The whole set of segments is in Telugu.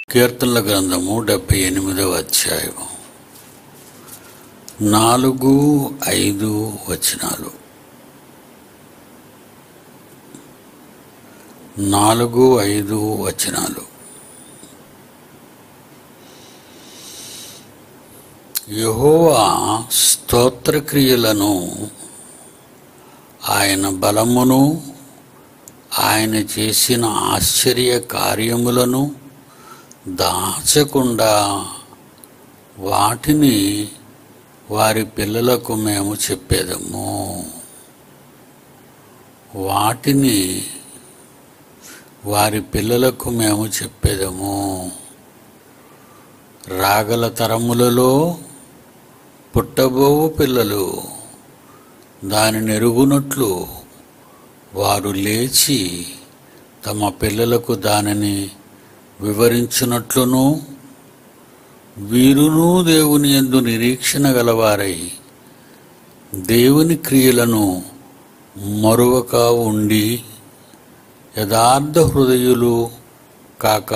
కీర్తనల గ్రంథము డెబ్బై ఎనిమిదవ అధ్యాయము నాలుగు ఐదు వచనాలు నాలుగు ఐదు వచనాలు యెహోవా స్తోత్రక్రియలను ఆయన బలమును ఆయన చేసిన ఆశ్చర్య కార్యములను దాచకుండా వాటిని వారి పిల్లలకు మేము చెప్పేదము వాటిని వారి పిల్లలకు మేము చెప్పేదము రాగల తరములలో పుట్టబోవు పిల్లలు దానిని ఎరుగునట్లు వారు లేచి తమ పిల్లలకు దానిని వివరించినట్లును వీరును దేవుని యందు నిరీక్షణ గలవారై దేవుని క్రియలను మరువక ఉండి యథార్థ హృదయులు కాక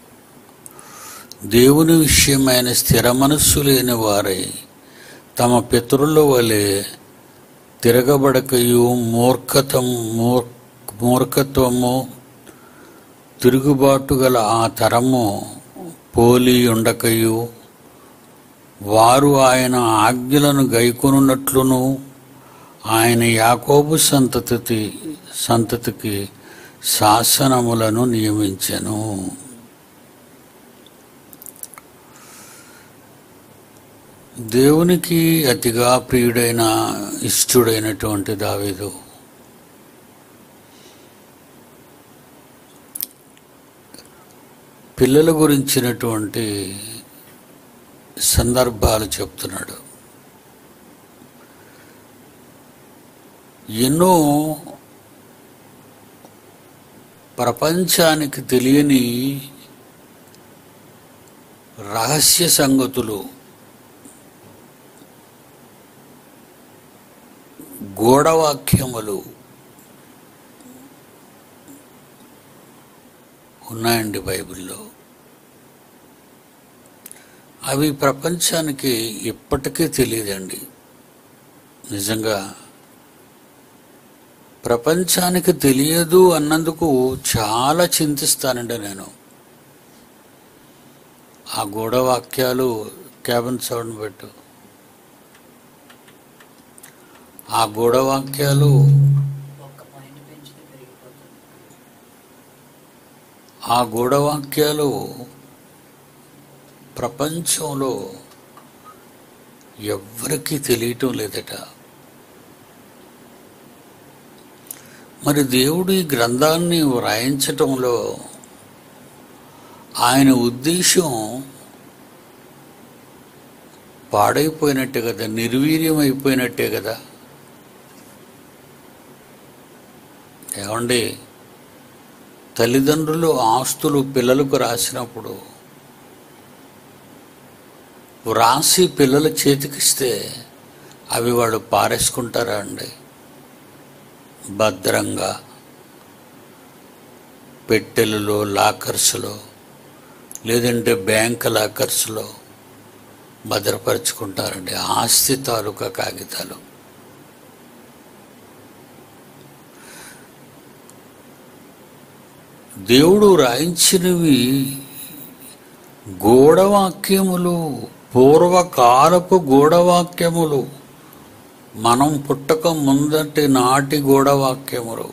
దేవుని విషయమైన స్థిర మనస్సు లేని వారై తమ పితరుల వలె తిరగబడకయు మూర్ఖతం మూర్ మూర్ఖత్వము తిరుగుబాటు గల ఆ తరము పోలి ఉండకయు వారు ఆయన ఆజ్ఞలను గైకొనున్నట్లును ఆయన యాకోబు సంతతి సంతతికి శాసనములను నియమించెను దేవునికి అతిగా ప్రియుడైన ఇష్టుడైనటువంటి దావీదు పిల్లల గురించినటువంటి సందర్భాలు చెప్తున్నాడు ఎన్నో ప్రపంచానికి తెలియని రహస్య సంగతులు గూఢవాక్యములు ఉన్నాయండి బైబిల్లో అవి ప్రపంచానికి ఇప్పటికీ తెలియదండి నిజంగా ప్రపంచానికి తెలియదు అన్నందుకు చాలా చింతిస్తానండి నేను ఆ గూఢవాక్యాలు క్యాబిన్ సౌండ్ పెట్టు ఆ గూఢవాక్యాలు ఒక్క పాయింట్ పెంచితే పెరిగిపోతుంది ఆ గూఢవాక్యాలు ప్రపంచంలో ఎవ్వరికీ తెలియటం లేదట మరి దేవుడు ఈ గ్రంథాన్ని వ్రాయించటంలో ఆయన ఉద్దేశం పాడైపోయినట్టే కదా నిర్వీర్యం అయిపోయినట్టే కదా ఏమండి తల్లిదండ్రులు ఆస్తులు పిల్లలకు రాసినప్పుడు వ్రాసి పిల్లల చేతికిస్తే అవి వాళ్ళు పారేసుకుంటారా అండి భద్రంగా పెట్టెలలో లాకర్స్లో లేదంటే బ్యాంక్ లాకర్స్లో భద్రపరుచుకుంటారండి ఆస్తి తాలూకా కాగితాలు దేవుడు రాయించినవి గూఢవాక్యములు పూర్వకాలపు గూఢవాక్యములు మనం పుట్టక ముందటి నాటి గూఢవాక్యములు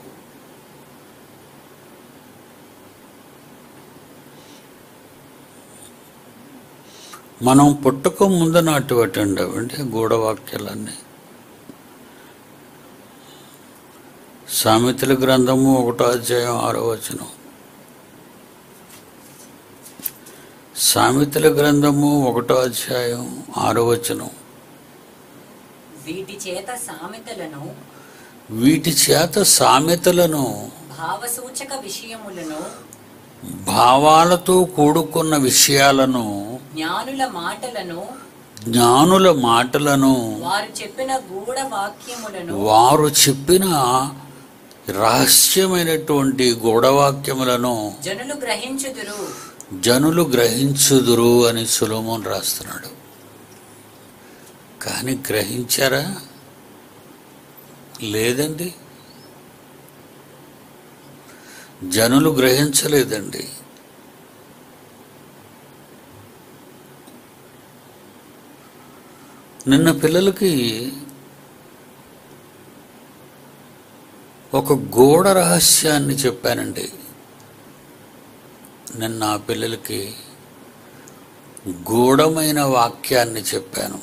మనం పుట్టక ముందు నాటి వాటండి అవండి గూఢవాక్యాలన్నీ సామెతల గ్రంథము ఒకటో అధ్యాయం ఆరో వచనం సామెతల గ్రంథము ఒకటో అధ్యాయం ఆరో వచనం వీటి చేత సామెతలను వీటి చేత సామెతలను భావసూచక విషయములను భావాలతో కూడుకున్న విషయాలను జ్ఞానుల మాటలను జ్ఞానుల మాటలను వారు చెప్పిన గూఢ వాక్యములను వారు చెప్పిన రహస్యమైనటువంటి గూఢవాక్యములను జనులు గ్రహించుదురు జనులు గ్రహించుదురు అని సులోమోన్ రాస్తున్నాడు కానీ గ్రహించారా లేదండి జనులు గ్రహించలేదండి నిన్న పిల్లలకి ఒక గూఢ రహస్యాన్ని చెప్పానండి నిన్న ఆ పిల్లలకి గూఢమైన వాక్యాన్ని చెప్పాను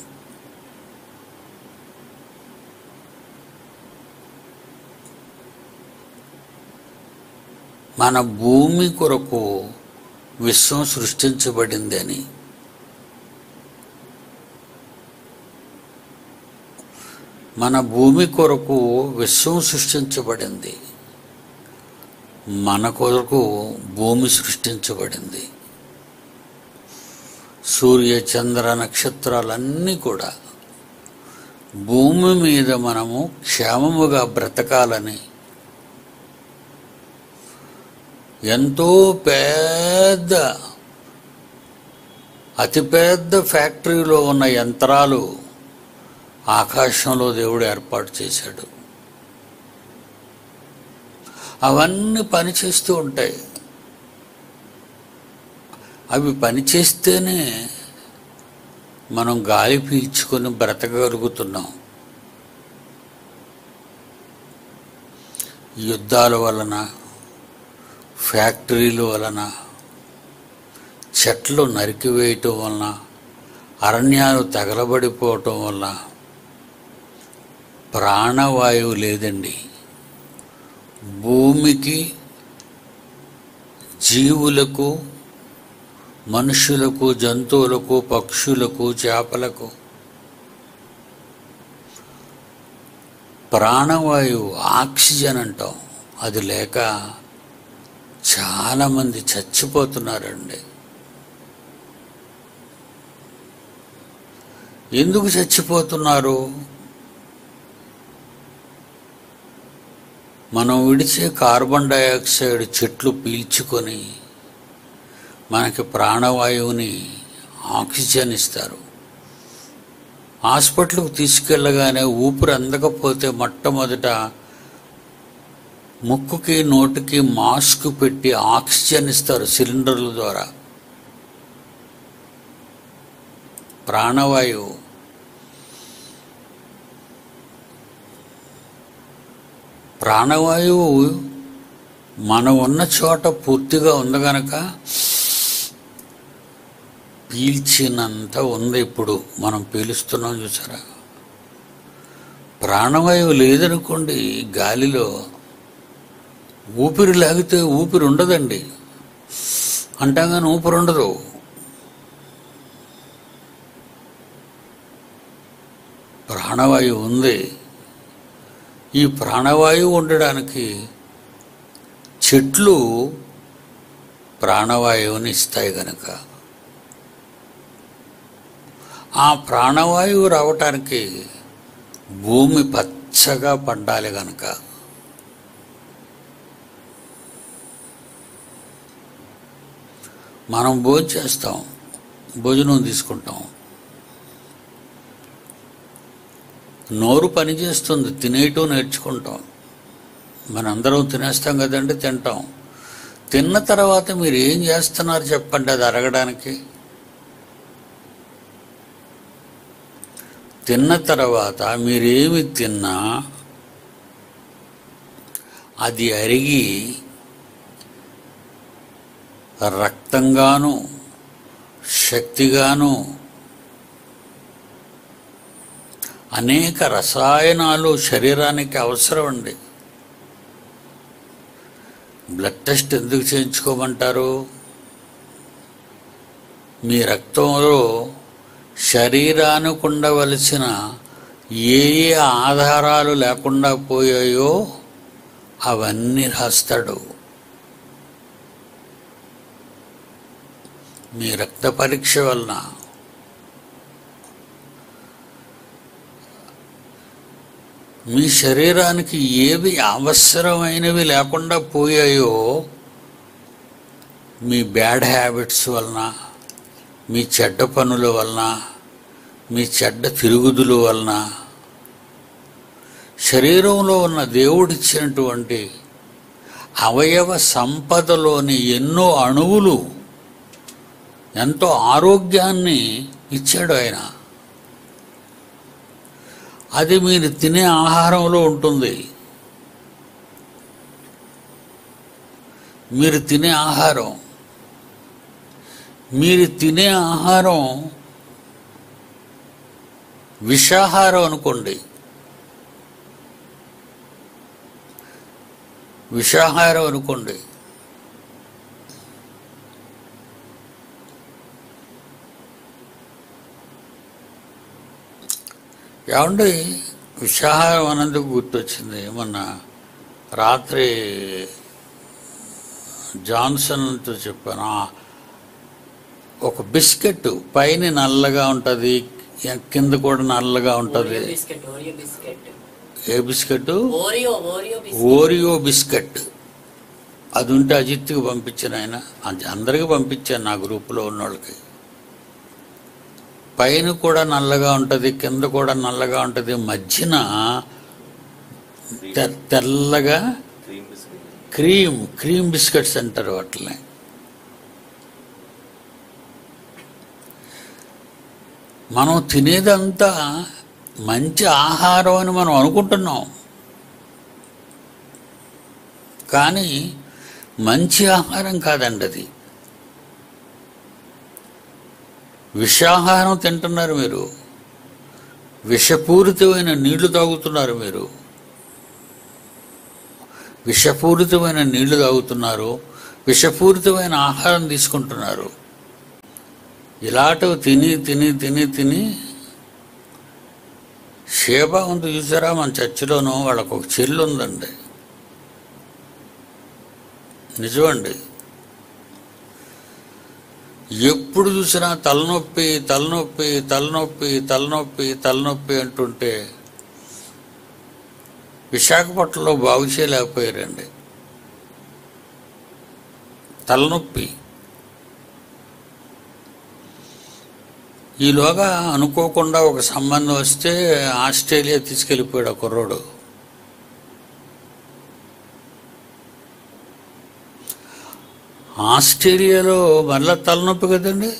మన భూమి కొరకు విశ్వం సృష్టించబడిందని మన భూమి కొరకు విశ్వం సృష్టించబడింది మన కొరకు భూమి సృష్టించబడింది సూర్య చంద్ర నక్షత్రాలన్నీ కూడా భూమి మీద మనము క్షేమముగా బ్రతకాలని ఎంతో పెద్ద అతిపెద్ద ఫ్యాక్టరీలో ఉన్న యంత్రాలు ఆకాశంలో దేవుడు ఏర్పాటు చేశాడు అవన్నీ పనిచేస్తూ ఉంటాయి అవి పనిచేస్తేనే మనం గాలి పీల్చుకొని బ్రతకగలుగుతున్నాం యుద్ధాల వలన ఫ్యాక్టరీల వలన చెట్లు నరికివేయటం వలన అరణ్యాలు తగలబడిపోవటం వలన ప్రాణవాయువు లేదండి భూమికి జీవులకు మనుషులకు జంతువులకు పక్షులకు చేపలకు ప్రాణవాయువు ఆక్సిజన్ అంటాం అది లేక చాలామంది చచ్చిపోతున్నారండి ఎందుకు చచ్చిపోతున్నారు మనం విడిచే కార్బన్ డయాక్సైడ్ చెట్లు పీల్చుకొని మనకి ప్రాణవాయువుని ఆక్సిజన్ ఇస్తారు హాస్పిటల్కి తీసుకెళ్ళగానే ఊపిరి అందకపోతే మొట్టమొదట ముక్కుకి నోటికి మాస్క్ పెట్టి ఆక్సిజన్ ఇస్తారు సిలిండర్ల ద్వారా ప్రాణవాయువు ప్రాణవాయువు మనం ఉన్న చోట పూర్తిగా ఉంది గనక పీల్చినంత ఉంది ఇప్పుడు మనం పీలుస్తున్నాం చూసారా ప్రాణవాయువు లేదనుకోండి గాలిలో ఊపిరి లాగితే ఊపిరి ఉండదండి అంటాగానే ఊపిరి ఉండదు ప్రాణవాయువు ఉంది ఈ ప్రాణవాయువు ఉండడానికి చెట్లు ప్రాణవాయువుని ఇస్తాయి గనక ఆ ప్రాణవాయువు రావటానికి భూమి పచ్చగా పండాలి గనక మనం భోజనం చేస్తాం భోజనం తీసుకుంటాం నోరు పని చేస్తుంది తినేయటం నేర్చుకుంటాం మనందరం తినేస్తాం కదండి తింటాం తిన్న తర్వాత మీరు ఏం చేస్తున్నారు చెప్పండి అది అరగడానికి తిన్న తర్వాత మీరేమి తిన్నా అది అరిగి రక్తంగాను శక్తిగాను అనేక రసాయనాలు శరీరానికి అవసరం అండి బ్లడ్ టెస్ట్ ఎందుకు చేయించుకోమంటారు మీ రక్తంలో శరీరానికి ఉండవలసిన ఏ ఏ ఆధారాలు లేకుండా పోయాయో అవన్నీ రాస్తాడు మీ రక్త పరీక్ష వలన మీ శరీరానికి ఏవి అవసరమైనవి లేకుండా పోయాయో మీ బ్యాడ్ హ్యాబిట్స్ వలన మీ చెడ్డ పనుల వలన మీ చెడ్డ తిరుగుదుల వలన శరీరంలో ఉన్న దేవుడిచ్చినటువంటి అవయవ సంపదలోని ఎన్నో అణువులు ఎంతో ఆరోగ్యాన్ని ఇచ్చాడు ఆయన అది మీరు తినే ఆహారంలో ఉంటుంది మీరు తినే ఆహారం మీరు తినే ఆహారం విషాహారం అనుకోండి విషాహారం అనుకోండి ఏమండి విషాహారం అన్నందుకు గుర్తొచ్చింది మొన్న రాత్రి జాన్సన్తో చెప్పాను ఆ, ఒక బిస్కెట్ పైన నల్లగా ఉంటుంది కింద కూడా నల్లగా ఉంటుంది ఓరియో బిస్కెట్ ఓరియో బిస్కెట్ ఏ biscuit Oreo Oreo biscuit Oreo biscuit అది ఉంటే అజిత్కి పంపించాను ఆయన అది అందరికీ పంపించాను నా గ్రూపులో ఉన్న వాళ్ళకి పైన కూడా నల్లగా ఉంటుంది కింద కూడా నల్లగా ఉంటుంది మధ్యన తె- తెల్లగా cream biscuit cream cream biscuits అంటారు వాటిని మనం తినేదంతా మంచి ఆహారం అని మనం అనుకుంటున్నాం కానీ మంచి ఆహారం కాదండి అది విషాహారం తింటున్నారు మీరు విషపూరితమైన నీళ్లు తాగుతున్నారు మీరు విషపూరితమైన నీళ్లు తాగుతున్నారు విషపూరితమైన ఆహారం తీసుకుంటున్నారు ఇలాంటివి తిని తిని తిని తిని షేబా ఉంది చూసారా మన చర్చిలోనూ వాళ్ళకు ఒక చెల్లు ఉందండి నిజమండి ఎప్పుడు చూసినా తలనొప్పి తలనొప్పి తలనొప్పి తలనొప్పి తలనొప్పి అంటుంటే విశాఖపట్నంలో బాగు చేయలేకపోయారండి తలనొప్పి ఈలోగా అనుకోకుండా ఒక సంబంధం వస్తే ఆస్ట్రేలియా తీసుకెళ్ళిపోయాడు ఆ కుర్రోడు ఆస్ట్రేలియాలో మళ్ళా తలనొప్పి కదండి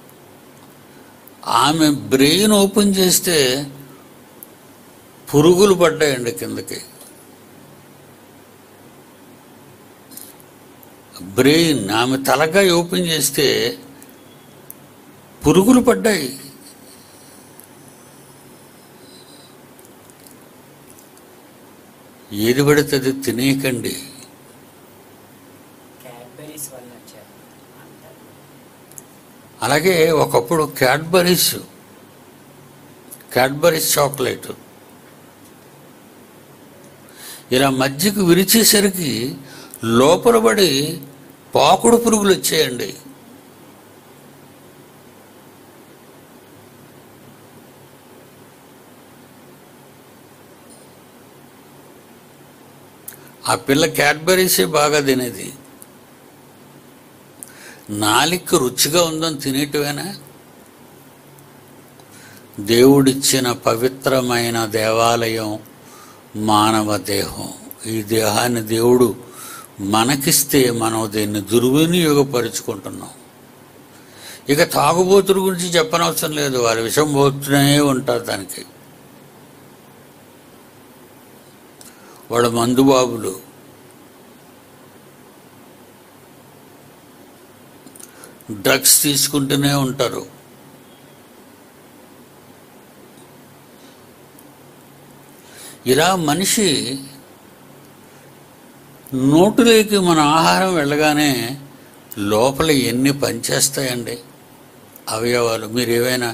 ఆమె బ్రెయిన్ ఓపెన్ చేస్తే పురుగులు పడ్డాయండి కిందకి బ్రెయిన్ ఆమె తలకాయ ఓపెన్ చేస్తే పురుగులు పడ్డాయి ఏది పడితే అది తినేయకండి క్యాడ్బెరీస్ వల్ల వచ్చారు అంటారు. అలాగే ఒకప్పుడు క్యాడ్బరీస్ క్యాడ్బరీస్ చాక్లెట్ ఇలా మధ్యకు విరిచేసరికి లోపల పడి పాకుడు పురుగులు వచ్చాయండి ఆ పిల్ల క్యాడ్బరీసే బాగా తినేది నాలిక రుచిగా ఉందని తినేటివేనా దేవుడిచ్చిన పవిత్రమైన దేవాలయం మానవ దేహం ఈ దేహాన్ని దేవుడు మనకిస్తే మనం దీన్ని దుర్వినియోగపరుచుకుంటున్నాం ఇక తాగుబోతుల గురించి చెప్పనవసరం లేదు వారి విషం పోతూనే ఉంటారు దానికి వాడు మందుబాబులు డ్రగ్స్ తీసుకుంటూనే ఉంటారు ఇలా మనిషి నోటులోకి మన ఆహారం వెళ్ళగానే లోపల ఎన్ని పనిచేస్తాయండి అవయవాలు మీరు ఏవైనా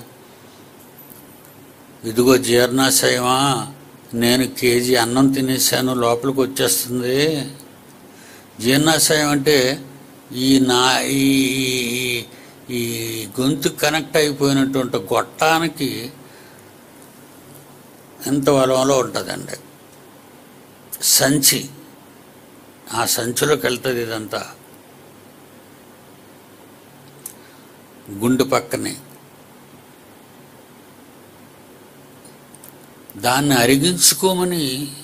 ఇదిగో జీర్ణాశయమా నేను కేజీ అన్నం తినేసాను లోపలికి వచ్చేస్తుంది జీర్ణాశయం అంటే ఈ నా ఈ ఈ- ఈ గొంతు కనెక్ట్ అయిపోయినటువంటి గొట్టానికి ఎంత బలంలో ఉంటుందండి సంచి ఆ సంచిలోకి వెళ్తుంది ఇదంతా గుండె పక్కనే దాన్ని అరిగించుకోమని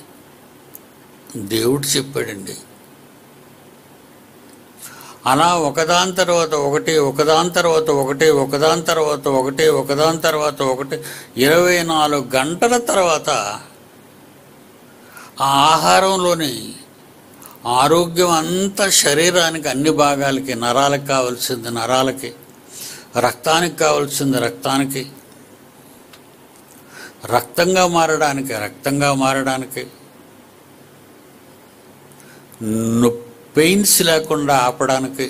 దేవుడు చెప్పాడండి అలా ఒకదాని తర్వాత ఒకటి ఒకదాని తర్వాత ఒకటి ఒకదాని తర్వాత ఒకటి ఒకదాని తర్వాత ఒకటి ఇరవై నాలుగు గంటల తర్వాత ఆ ఆహారంలోని ఆరోగ్యం అంతా శరీరానికి అన్ని భాగాలకి నరాలకు కావాల్సింది నరాలకి రక్తానికి కావాల్సింది రక్తానికి రక్తంగా మారడానికి రక్తంగా మారడానికి పెయిన్స్ లేకుండా ఆపడానికి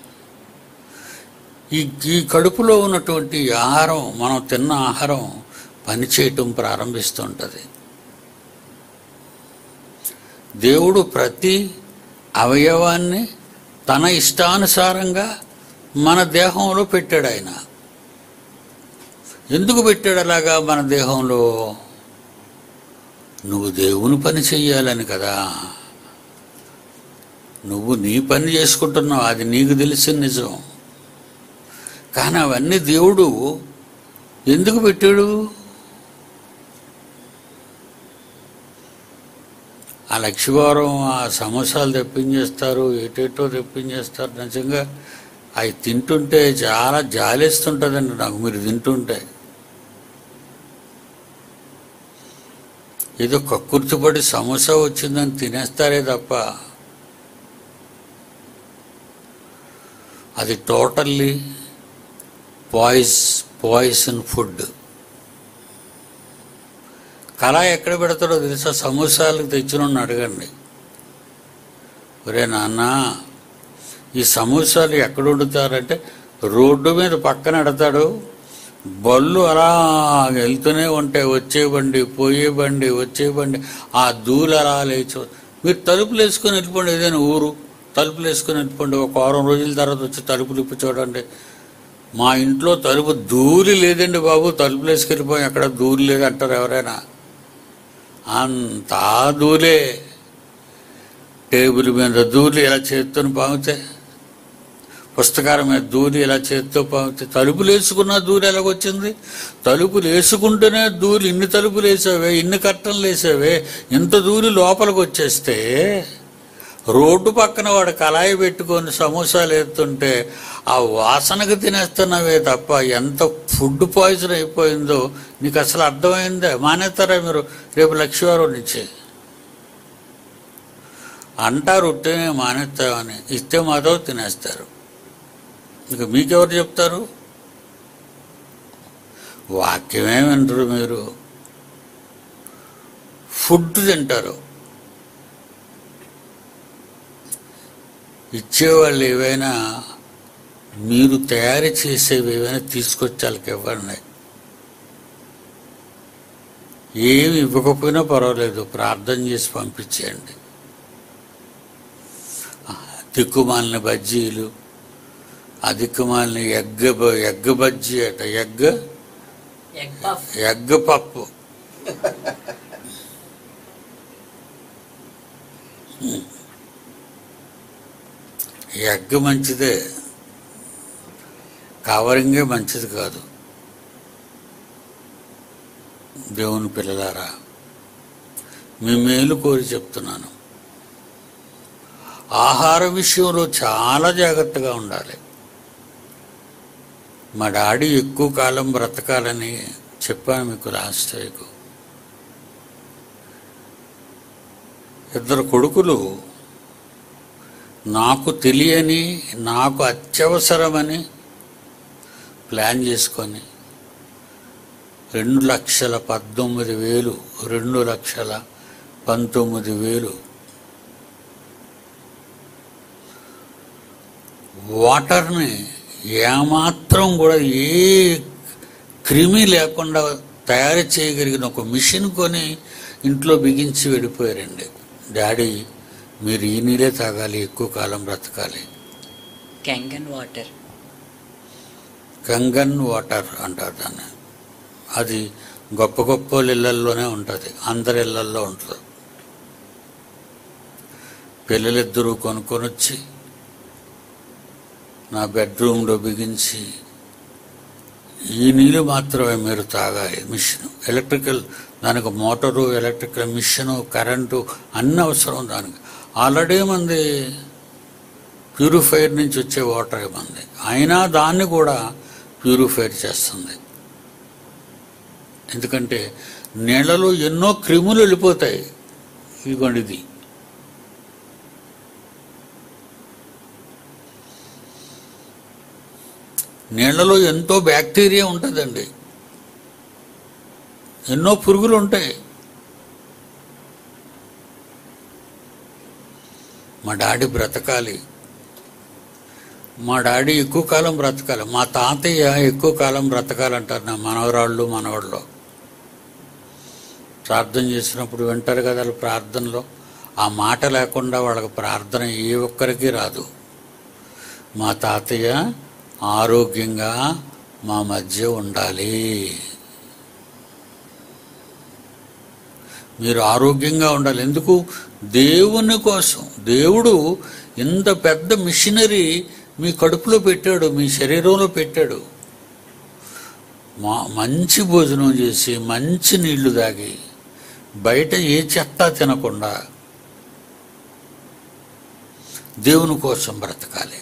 ఈ ఈ కడుపులో ఉన్నటువంటి ఆహారం మనం తిన్న ఆహారం పనిచేయటం ప్రారంభిస్తుంటుంది దేవుడు ప్రతి అవయవాన్ని తన ఇష్టానుసారంగా మన దేహంలో పెట్టాడు ఆయన ఎందుకు పెట్టాడు అలాగా మన దేహంలో నువ్వు దేవుని పని చెయ్యాలని కదా నువ్వు నీ పని చేసుకుంటున్నావు అది నీకు తెలిసిన నిజం కానీ అవన్నీ దేవుడు ఎందుకు పెట్టాడు ఆ లక్ష్మీవారం ఆ సమోసాలు తెప్పించేస్తారు ఏటేటో తెప్పించేస్తారు నిజంగా అవి తింటుంటే చాలా జాలేస్తుంటుందండి నాకు మీరు తింటుంటే ఏదో కక్కుర్తిపడి సమోసా వచ్చిందని తినేస్తారే తప్ప అది టోటల్లీ పాయిస్ పాయిజన్ ఫుడ్ కళ ఎక్కడ పెడతాడో తెలుసా సమోసాలకు తెచ్చినోడిని అడగండి ఒరే నాన్న ఈ సమోసాలు ఎక్కడ వండుతారంటే రోడ్డు మీద పక్కన ఎడతాడు బళ్ళు అలా వెళ్తూనే ఉంటాయి వచ్చే బండి పోయే బండి వచ్చే బండి ఆ ధూళి అలా లేచి మీరు తలుపులు వేసుకొని వెళ్ళిపోండి ఏదైనా ఊరు తలుపులు వేసుకొని వెళ్ళిపోండి ఒక వారం రోజుల తర్వాత వచ్చి తలుపులు ఇప్పి చూడండి మా ఇంట్లో తలుపు ధూళి లేదండి బాబు తలుపులు వేసుకెళ్ళిపోయి అక్కడ ధూళి లేదు అంటారు ఎవరైనా అంతా ధూళే టేబుల్ మీద ధూళి ఇలా చేత్తోని పామితే పుస్తకాల మీద దూరి ఇలా చేత్తో పామితే తలుపులు వేసుకున్న దూరి ఎలాగొచ్చింది తలుపులు వేసుకుంటేనే దూరి ఇన్ని తలుపులు వేసావే ఇన్ని కట్టలు వేసావే ఇంత దూరి లోపలికి వచ్చేస్తే రోడ్డు పక్కన వాడు కళాయి పెట్టుకొని సమోసాలు ఎత్తుంటే ఆ వాసనకు తినేస్తున్నవే తప్ప ఎంత ఫుడ్ పాయిజన్ అయిపోయిందో నీకు అసలు అర్థమైందే మానేస్తారా మీరు రేపు లక్ష్మీవారం నుంచి అంటారు ఉట్టేనే మానేస్తామని ఇస్తే మాతో తినేస్తారు ఇక మీకెవరు చెప్తారు వాక్యమే వింటారు మీరు ఫుడ్ తింటారు ఇచ్చేవాళ్ళు ఏవైనా మీరు తయారు చేసేవి ఏవైనా తీసుకొచ్చి వాళ్ళకి ఇవ్వండి ఏమి ఇవ్వకపోయినా పర్వాలేదు ప్రార్థన చేసి పంపించేయండి దిక్కుమాలిన బజ్జీలు ఆ దిక్కుమాలిన ఎగ్గ బ- ఎగ్గ బజ్జీ అట ఎగ్గ ఎగ్ పఫ్ ఎగ్గ పప్పు ఎగ్ మంచిదే కవరింగే మంచిది కాదు దేవుని పిల్లలారా మీ మేలు కోరి చెప్తున్నాను ఆహార విషయంలో చాలా జాగ్రత్తగా ఉండాలి మా డాడీ ఎక్కువ కాలం బ్రతకాలని చెప్పాను మీకు లాస్ట్ వీక్ ఇద్దరు కొడుకులు నాకు తెలియని నాకు అత్యవసరమని ప్లాన్ చేసుకొని రెండు లక్షల పద్దొమ్మిది వేలు రెండు లక్షల పంతొమ్మిది వేలు వాటర్ని ఏమాత్రం కూడా ఏ క్రిమి లేకుండా తయారు చేయగలిగిన ఒక మిషన్ కొని ఇంట్లో బిగించి వెళ్ళిపోయారండి డాడీ మీరు ఈ నీళ్ళే తాగాలి ఎక్కువ కాలం బ్రతకాలి కెంగన్ వాటర్ గంగన్ వాటర్ అంటారు దాన్ని అది గొప్ప గొప్ప వాళ్ళ ఇళ్ళల్లోనే ఉంటుంది అందరి ఇళ్ళల్లో ఉంటుంది పిల్లలిద్దరూ కొనుక్కొని వచ్చి నా బెడ్రూమ్లో బిగించి ఈ నీళ్ళు మాత్రమే మీరు తాగాలి మిషన్ ఎలక్ట్రికల్ దానికి మోటారు ఎలక్ట్రికల్ మిషను కరెంటు అన్ని అవసరం దానికి ఆల్రెడీ మంది ప్యూరిఫైర్ నుంచి వచ్చే వాటర్ మంది అయినా దాన్ని కూడా ప్యూరిఫైర్ చేస్తుంది ఎందుకంటే నీళ్ళలో ఎన్నో క్రిములు వెళ్ళిపోతాయి ఇదిగోండి ఇది నీళ్ళలో ఎంతో బ్యాక్టీరియా ఉంటుందండి ఎన్నో పురుగులు ఉంటాయి మా డాడీ బ్రతకాలి మా డాడీ ఎక్కువ కాలం బ్రతకాలి మా తాతయ్య ఎక్కువ కాలం బ్రతకాలంటారు నా మనవరాళ్ళు మనవాళ్ళు ప్రార్థన చేసినప్పుడు వింటారు కదా వాళ్ళు ప్రార్థనలో ఆ మాట లేకుండా వాళ్ళకి ప్రార్థన ఏ ఒక్కరికి రాదు మా తాతయ్య ఆరోగ్యంగా మా మధ్య ఉండాలి మీరు ఆరోగ్యంగా ఉండాలి ఎందుకు దేవుని కోసం దేవుడు ఇంత పెద్ద మిషనరీ మీ కడుపులో పెట్టాడు మీ శరీరంలో పెట్టాడు మా మంచి భోజనం చేసి మంచి నీళ్లు తాగి బయట ఏ చెత్త తినకుండా దేవుని కోసం బ్రతకాలి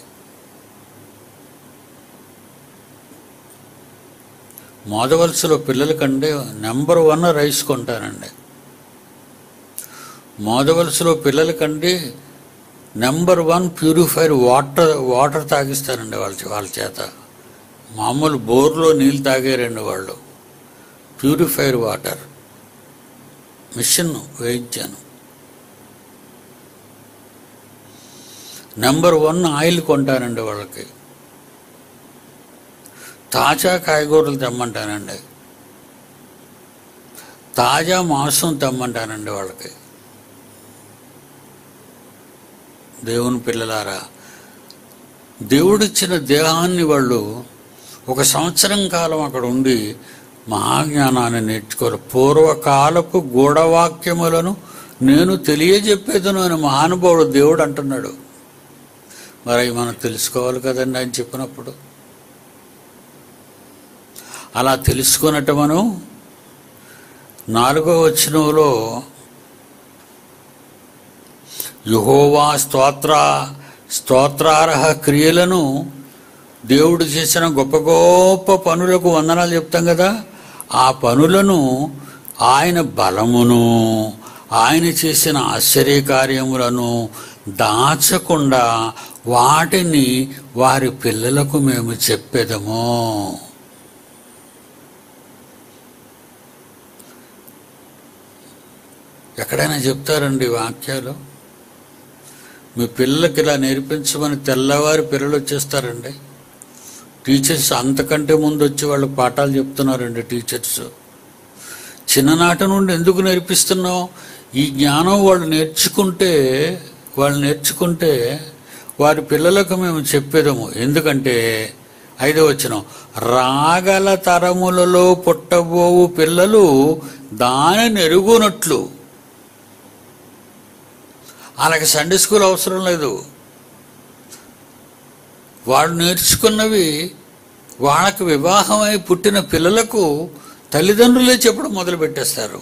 మోదవలసలో పిల్లల కంటే నెంబర్ వన్ రైస్ కొంటానండి మోదవలసలో పిల్లల కంటే number one purifier water water తాగిస్తారండి వాళ్ళ వాళ్ళ చేత మామూలు బోర్లో నీళ్ళు తాగారండి వాళ్ళు ప్యూరిఫైర్ వాటర్ మిషన్ వేయించాను నెంబర్ వన్ ఆయిల్ కొంటానండి వాళ్ళకి తాజా కాయగూరలు తెమ్మంటానండి తాజా మాంసం తెమ్మంటానండి వాళ్ళకి దేవుని పిల్లలారా దేవుడిచ్చిన దేహాన్ని వాళ్ళు ఒక సంవత్సరం కాలం అక్కడ ఉండి మహాజ్ఞానాన్ని నేర్చుకోరు పూర్వకాలపు గూఢవాక్యములను నేను తెలియజెప్పేదను అని మహానుభావుడు దేవుడు అంటున్నాడు మరి అవి మనం తెలుసుకోవాలి కదండి ఆయన చెప్పినప్పుడు అలా తెలుసుకున్నట్టు మనం నాలుగో వచనంలో యుహోవా స్తోత్ర స్తోత్రార్హ క్రియలను దేవుడు చేసిన గొప్ప గొప్ప పనులకు వందనాలు చెప్తాం కదా ఆ పనులను ఆయన బలమును ఆయన చేసిన ఆశ్చర్య కార్యములను దాచకుండా వాటిని వారి పిల్లలకు మేము చెప్పేదము ఎక్కడైనా చెప్తారండి వాక్యాలు మీ పిల్లలకి ఇలా నేర్పించమని తెల్లవారి పిల్లలు వచ్చేస్తారండి టీచర్స్ అంతకంటే ముందు వచ్చి వాళ్ళకి పాఠాలు చెప్తున్నారండి టీచర్స్ చిన్ననాటి నుండి ఎందుకు నేర్పిస్తున్నావు ఈ జ్ఞానం వాళ్ళు నేర్చుకుంటే వాళ్ళు నేర్చుకుంటే వారి పిల్లలకు మేము చెప్పేదము ఎందుకంటే ఐదో వచనం రాగల తరములలో పుట్టబోవు పిల్లలు దానిని ఎరుగునట్లు వాళ్ళకి సండే స్కూల్ అవసరం లేదు వాళ్ళు నేర్చుకున్నవి వాళ్ళకి వివాహమై పుట్టిన పిల్లలకు తల్లిదండ్రులే చెప్పడం మొదలు పెట్టేస్తారు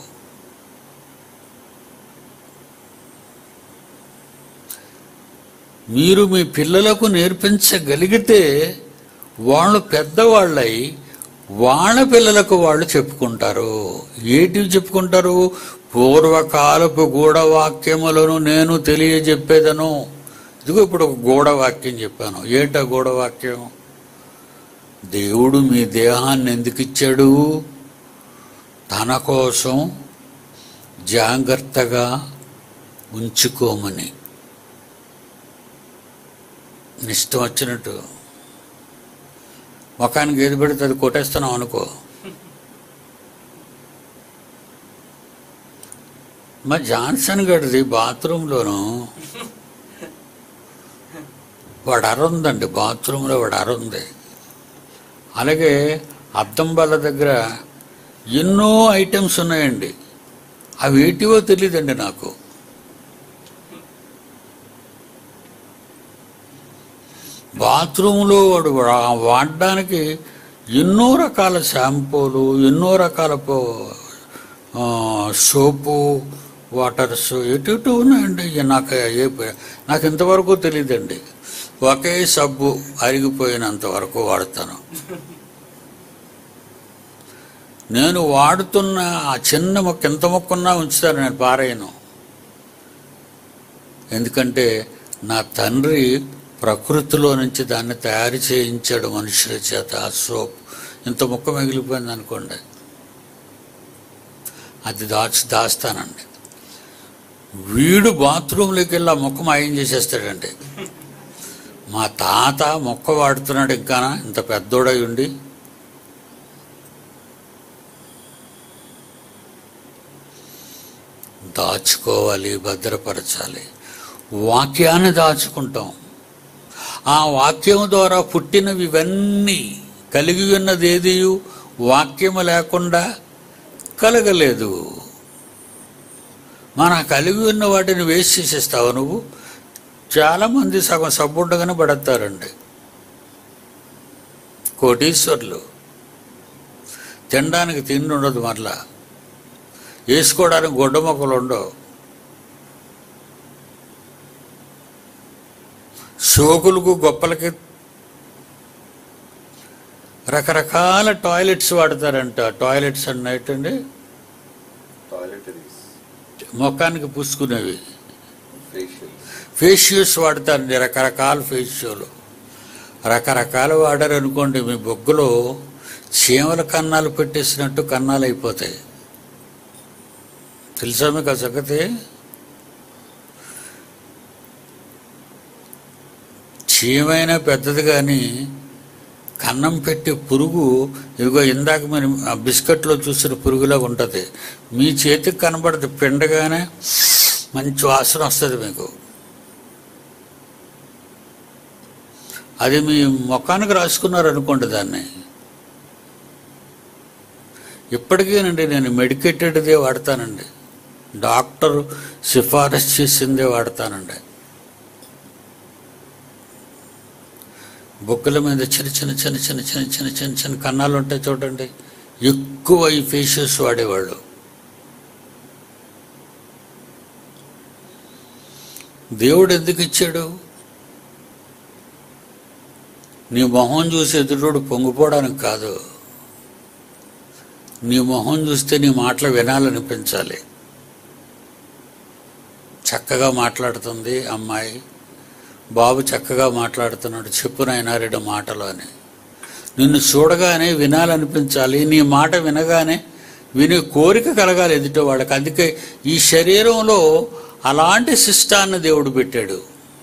మీరు మీ పిల్లలకు నేర్పించగలిగితే వాళ్ళు పెద్దవాళ్ళై వాళ్ళ పిల్లలకు వాళ్ళు చెప్పుకుంటారు ఏటివి చెప్పుకుంటారు పూర్వకాలపు గూఢవాక్యములను నేను తెలియజెప్పేదను ఇదిగో ఇప్పుడు ఒక గూఢవాక్యం చెప్పాను ఏంటా గూఢవాక్యం దేవుడు మీ దేహాన్ని ఎందుకు ఇచ్చాడు తన కోసం జాగ్రత్తగా ఉంచుకోమని ఇష్టం వచ్చినట్టు ముఖానికి ఏది పెడితే అది కొట్టేస్తున్నాం అనుకో మా జాన్సన్ గడిది బాత్రూంలోను వాడు అరుందండి బాత్రూంలో వాడు అరుంది అలాగే అద్దం బల్ల దగ్గర ఎన్నో ఐటమ్స్ ఉన్నాయండి అవి ఏటివో తెలియదండి నాకు బాత్రూంలో వాడు వా- వాడడానికి ఎన్నో రకాల షాంపూలు ఎన్నో రకాల పో- ఆ, సోపు వాటర్స్ ఎటు ఎటు ఉన్నాయండి ఇక నాకు ఏ ప- నాకు ఇంతవరకు తెలియదండి ఒకే సబ్బు అరిగిపోయినంత వరకు వాడతాను నేను వాడుతున్న ఆ చిన్న మొక్క ఎంత మొక్కున్నా ఉంచుతాను నేను పారేయను ఎందుకంటే నా తండ్రి ప్రకృతిలో నుంచి దాన్ని తయారు చేయించాడు మనుషుల చేత ఆ సోప్ ఇంత ముక్క మిగిలిపోయింది అనుకోండి అది దాచి దాస్తానండి వీడు బాత్రూంలోకి వెళ్ళి ఆ మొక్క మాయం చేసేస్తాడండి మా తాత మొక్క వాడుతున్నాడు ఇంకా ఇంత పెద్దోడై ఉండి దాచుకోవాలి భద్రపరచాలి వాక్యాన్ని దాచుకుంటాం ఆ వాక్యం ద్వారా పుట్టినవి ఇవన్నీ కలిగి ఉన్నది ఏది వాక్యము లేకుండా కలగలేదు మన కలిగి ఉన్న వాటిని వేస్ట్ చేసేస్తావు నువ్వు చాలామంది సగం సబ్బుండగానే పడతారండి కోటీశ్వర్లు తినడానికి తిండి ఉండదు మరలా వేసుకోవడానికి గొడ్డ మొక్కలు ఉండవు సోకులకు గొప్పలకి రకరకాల టాయిలెట్స్ వాడతారంట టాయిలెట్స్ అన్నట్టండి టాయిలెటరీస్ ముఖానికి పూసుకునేవి ఫేషియల్స్ ఫేషియల్స్ వాడతారండి రకరకాల ఫేషియల్ రకరకాలు వాడారు అనుకోండి మీ బొగ్గులో చీమల కన్నాలు పెట్టేసినట్టు కన్నాలు అయిపోతాయి తెలుసా మీకు ఆ సంగతి చీమైనా పెద్దది కానీ కన్నం పెట్టి పురుగు ఇదిగో ఇందాక మనం ఆ బిస్కెట్లో చూసిన పురుగులా ఉంటుంది మీ చేతికి కనబడదు పిండగానే మంచి వాసన వస్తుంది మీకు అది మీ ముఖానికి రాసుకున్నారు అనుకోండి దాన్ని ఇప్పటికేనండి నేను మెడికేటెడ్దే వాడతానండి డాక్టర్ సిఫారసు చేసిందే వాడతానండి బొగ్గల మీద చిన్న చిన్న చిన్న చిన్న చిన్న చిన్న చిన్న చిన్న కన్నాలు ఉంటాయి చూడండి ఎక్కువ ఈ ఫేషియల్స్ వాడేవాళ్ళు దేవుడు ఎందుకు ఇచ్చాడు నీ మొహం చూసి ఎదురుడు పొంగిపోవడానికి కాదు నీ మొహం చూస్తే నీ మాటలు వినాలనిపించాలి చక్కగా మాట్లాడుతుంది అమ్మాయి బాబు చక్కగా మాట్లాడుతున్నాడు చెప్పు నాయనా రెండు మాటలు అని నిన్ను చూడగానే వినాలనిపించాలి నీ మాట వినగానే వినే కోరిక కలగాలి ఎదుటి వాళ్ళకి అందుకే ఈ శరీరంలో అలాంటి శిష్టాన్ని దేవుడు పెట్టాడు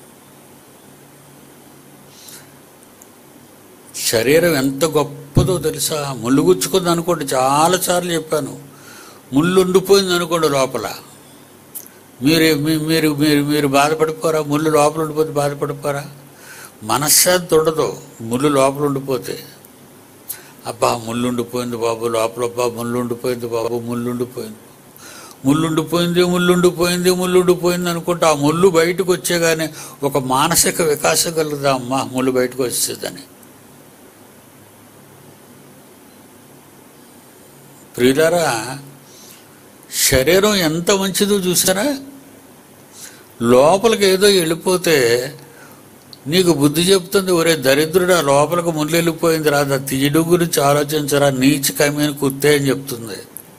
శరీరం ఎంత గొప్పదో తెలుసా ముళ్ళు గుచ్చుకుంది అనుకోండి చాలాసార్లు చెప్పాను ముళ్ళు ఉండిపోయింది అనుకోండి లోపల మీరు మీ- మీరు మీరు మీరు బాధపడిపోరా ముళ్ళు లోపల ఉండిపోతే బాధపడిపోరా మనశ్శాంతి ఉండదు ముళ్ళు లోపల ఉండిపోతే అబ్బా ముళ్ళు ఉండిపోయింది బాబు లోపల అబ్బా ముళ్ళు ఉండిపోయింది బాబు ముళ్ళు ఉండిపోయింది ముళ్ళు ఉండిపోయింది ముళ్ళు ఉండిపోయింది ముళ్ళు ఉండిపోయింది అనుకుంటే ఆ ముళ్ళు బయటకు వచ్చేగానే ఒక మానసిక వికాసం కలుగుదా అమ్మా ముళ్ళు బయటకు వచ్చేదని ప్రియులారా శరీరం ఎంత మంచిదో చూసారా లోపలికి ఏదో వెళ్ళిపోతే నీకు బుద్ధి చెప్తుంది ఒరే దరిద్రుడా లోపలికి ముళ్ళు వెళ్ళిపోయింది రాదా తీయడు గురించి ఆలోచించరా నీచ కమీని కుత్తే అని చెప్తుంది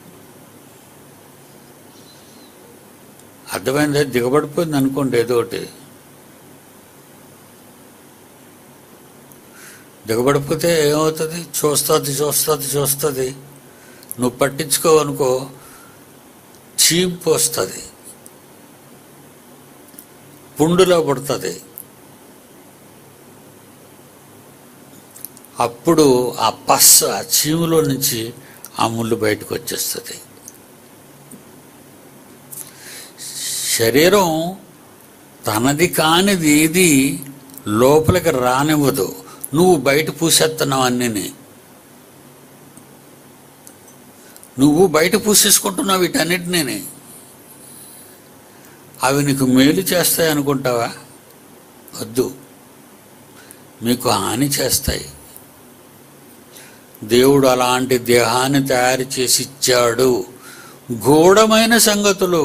అర్థమైంది దిగబడిపోయింది అనుకోండి ఏదో ఒకటి దిగబడిపోతే ఏమవుతుంది చూస్తుంది చూస్తుంది చూస్తుంది నువ్వు పట్టించుకోవనుకో చీంపు వస్తుంది పుండులో పుడుతుంది అప్పుడు ఆ పస్ ఆ చీములో నుంచి ఆ ముళ్ళు బయటకు వచ్చేస్తుంది శరీరం తనది కానిది ఏది లోపలికి రానివ్వదు నువ్వు బయట పూసేస్తున్నావు అన్నిని నువ్వు బయట పూసేసుకుంటున్నావు వీటన్నిటినీ అవి నీకు మేలు చేస్తాయి అనుకుంటావా వద్దు మీకు హాని చేస్తాయి దేవుడు అలాంటి దేహాన్ని తయారు చేసి ఇచ్చాడు గూఢమైన సంగతులు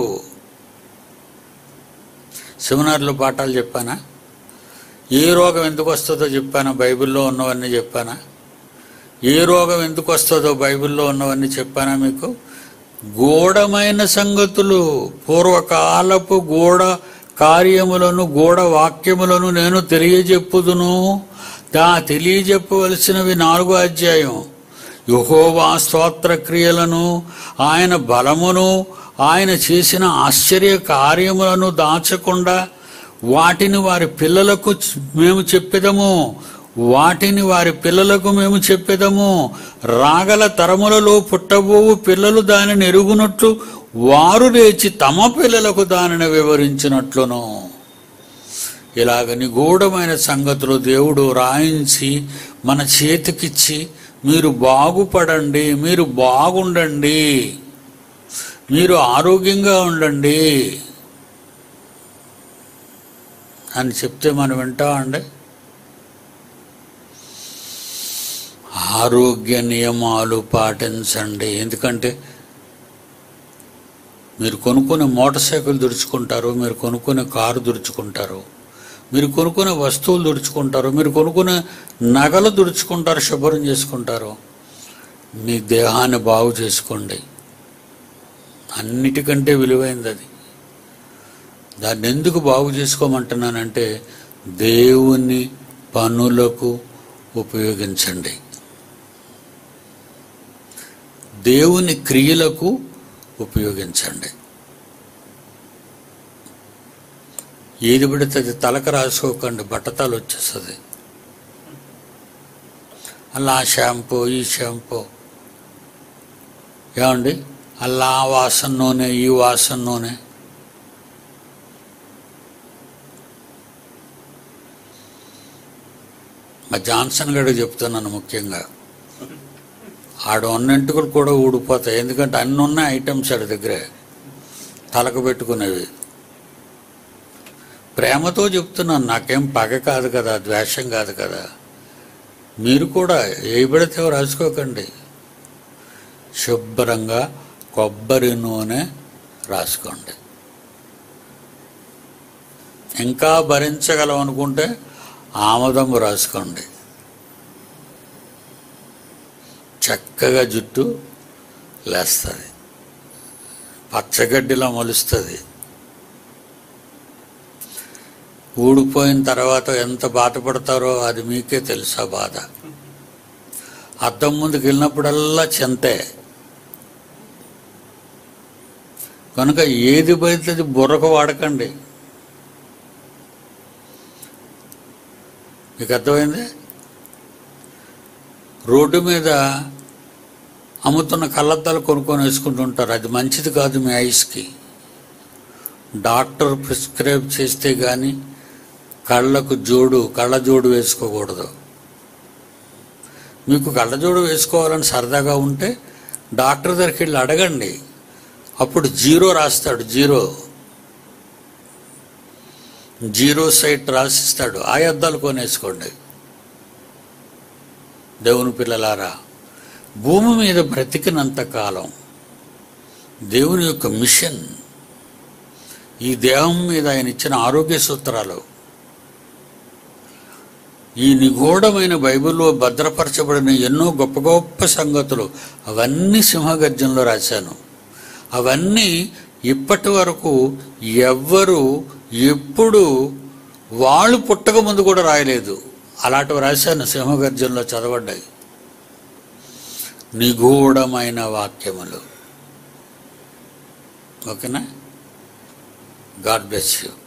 సెమినార్లో పాఠాలు చెప్పానా ఏ రోగం ఎందుకు వస్తుందో చెప్పానా బైబిల్లో ఉన్నవన్నీ చెప్పానా ఏ రోగం ఎందుకు వస్తుందో బైబిల్లో ఉన్నవన్నీ చెప్పానా మీకు గూఢమైన సంగతులు పూర్వకాలపు గూఢ కార్యములను గూఢ వాక్యములను నేను తెలియజెప్పుదును దా తెలియజెప్పవలసినవి నాలుగో అధ్యాయం యహోవా స్తోత్ర క్రియలను ఆయన బలమును ఆయన చేసిన ఆశ్చర్య కార్యములను దాచకుండా వాటిని వారి పిల్లలకు చ- మేము చెప్పెదము వాటిని వారి పిల్లలకు మేము చెప్పెదము రాగల తరములలో పుట్టబోవు పిల్లలు దానిని ఎరుగునట్లు వారు లేచి తమ పిల్లలకు దానిని వివరించినట్లును ఇలాగ నిగూఢమైన సంగతులు దేవుడు రాయించి మన చేతికిచ్చి మీరు బాగుపడండి మీరు బాగుండండి మీరు ఆరోగ్యంగా ఉండండి అని చెప్తే మనం వింటామండి ఆరోగ్య నియమాలు పాటించండి ఎందుకంటే మీరు కొనుక్కునే మోటార్ సైకిల్ దుడుచుకుంటారు మీరు కొనుక్కునే కారు దుడుచుకుంటారు మీరు కొనుక్కునే వస్తువులు దుడుచుకుంటారు మీరు కొనుక్కునే నగలు దుడుచుకుంటారు శుభ్రం చేసుకుంటారు మీ దేహాన్ని బాగు చేసుకోండి అన్నిటికంటే విలువైనది అది దాన్ని ఎందుకు బాగు చేసుకోమంటున్నానంటే దేవుని పనులకు ఉపయోగించండి దేవుని క్రియలకు ఉపయోగించండి ఏది పడితే అది తలకు రాసుకోకండి బట్టతలు వచ్చేస్తుంది అలా ఆ షాంపూ ఈ షాంపూ ఏమండి అలా ఆ వాసన నూనె ఈ వాసన నూనె మా జాన్సన్ గడు చెప్తున్నాను ముఖ్యంగా ఆడ ఉన్న ఎంటుకలు కూడా ఊడిపోతాయి ఎందుకంటే అన్ని ఉన్నాయి ఐటమ్స్ ఆడి దగ్గరే తలకు పెట్టుకునేవి ప్రేమతో చెప్తున్నాను నాకేం పగ కాదు కదా ద్వేషం కాదు కదా మీరు కూడా ఏ పడితే రాసుకోకండి శుభ్రంగా కొబ్బరి నూనె రాసుకోండి ఇంకా భరించగలం అనుకుంటే ఆమదము రాసుకోండి చక్కగా జుట్టు లేస్తుంది పచ్చగడ్డిలా మొలుస్తుంది ఊడిపోయిన తర్వాత ఎంత బాధపడతారో అది మీకే తెలుసా బాధ అద్దం ముందుకు వెళ్ళినప్పుడల్లా చెంతే కనుక ఏది పడితే అది బుర్రకు వాడకండి మీకు అర్థమైంది రోడ్డు మీద అమ్ముతున్న కళ్ళద్దాలు కొనుక్కొని వేసుకుంటుంటారు అది మంచిది కాదు మీ ఐస్కి డాక్టర్ ప్రిస్క్రైబ్ చేస్తే కానీ కళ్ళకు జోడు కళ్ళ జోడు వేసుకోకూడదు మీకు కళ్ళజోడు వేసుకోవాలని సరదాగా ఉంటే డాక్టర్ దగ్గరికి వెళ్ళి అడగండి అప్పుడు జీరో రాస్తాడు జీరో జీరో సైట్ రాసిస్తాడు ఆ అద్దాలు కొనేసుకోండి దేవుని పిల్లలారా భూమి మీద బ్రతికినంత కాలం దేవుని యొక్క మిషన్ ఈ దేహం మీద ఆయన ఇచ్చిన ఆరోగ్య సూత్రాలు ఈ నిగూఢమైన బైబిల్లో భద్రపరచబడిన ఎన్నో గొప్ప గొప్ప సంగతులు అవన్నీ సింహగర్జంలో రాశాను అవన్నీ ఇప్పటి వరకు ఎవ్వరు ఎప్పుడు వాళ్ళు పుట్టక ముందు కూడా రాయలేదు అలాంటివి రాశాను సింహగర్జంలో చదవడ్డాయి నిగూఢమైన వాక్యములు ఓకేనా గాడ్ బ్లెస్ యూ